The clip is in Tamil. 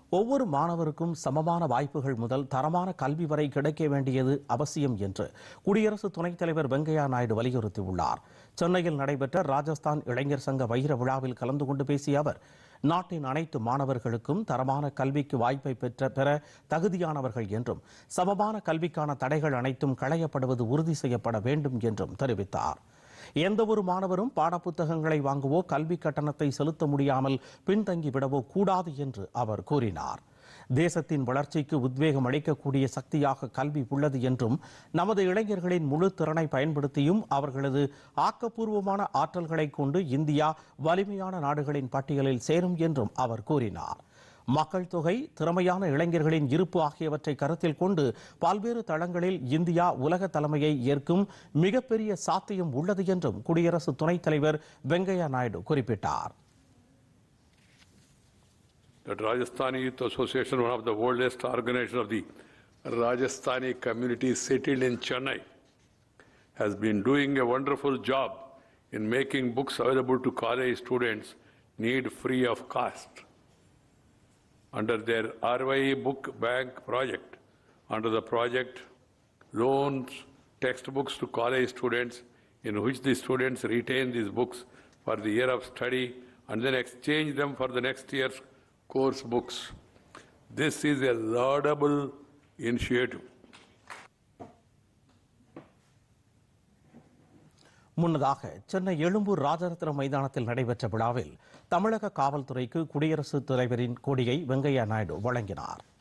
ஒவ்வொரு மாணவருக்கும் சமமான வாய்ப்புகள் முதல் தரமான கல்வி வரை கிடைக்க வேண்டியது அவசியம் என்று குடியரசு துணைத் தலைவர் வெங்கையா நாயுடு வலியுறுத்தியுள்ளார் சென்னையில் நடைபெற்ற ராஜஸ்தான் இளைஞர் சங்க வைர விழாவில் கலந்து கொண்டு பேசிய அவர் நாட்டின் அனைத்து மாணவர்களுக்கும் தரமான கல்விக்கு வாய்ப்பை பெற்ற பெற தகுதியானவர்கள் என்றும் சமமான கல்விக்கான தடைகள் அனைத்தும் களையப்படுவது உறுதி செய்யப்பட வேண்டும் என்றும் தெரிவித்தார் எந்த ஒரு மாணவரும் பாடப்புத்தகங்களை வாங்கவோ கல்வி கட்டணத்தை செலுத்த முடியாமல் பின்தங்கி விடவோ கூடாது என்று அவர் கூறினார் தேசத்தின் வளர்ச்சிக்கு உத்வேகம் அளிக்கக்கூடிய சக்தியாக கல்வி உள்ளது என்றும் நமது இளைஞர்களின் முழு திறனை பயன்படுத்தியும் அவர்களது ஆக்கப்பூர்வமான ஆற்றல்களை கொண்டு இந்தியா வலிமையான நாடுகளின் பட்டியலில் சேரும் என்றும் அவர் கூறினார் மக்கள் தொகை திறமையான இளைஞர்களின் இருப்பு ஆகியவற்றை கருத்தில் கொண்டு பல்வேறு தளங்களில் இந்தியா உலக தலைமையை ஏற்கும் மிகப்பெரிய சாத்தியம் உள்ளது என்றும் குடியரசு துணைத் தலைவர் வெங்கையா நாயுடு குறிப்பிட்டார் that Rajasthani Youth Association, one of the oldest organizations of the Rajasthani community settled in Chennai, has been doing a wonderful job in making books available to college students need free of cost. Under their RYE Book Bank project, under the project loans textbooks to college students in which the students retain these books for the year of study and then exchange them for the next year's course books. This is a laudable initiative. முன்னதாக சென்னை எழும்பூர் ராஜரத்னம் மைதானத்தில் நடைபெற்ற விழாவில் தமிழக காவல்துறைக்கு குடியரசுத் தலைவரின் கொடியை வெங்கையா நாயுடு வழங்கினார்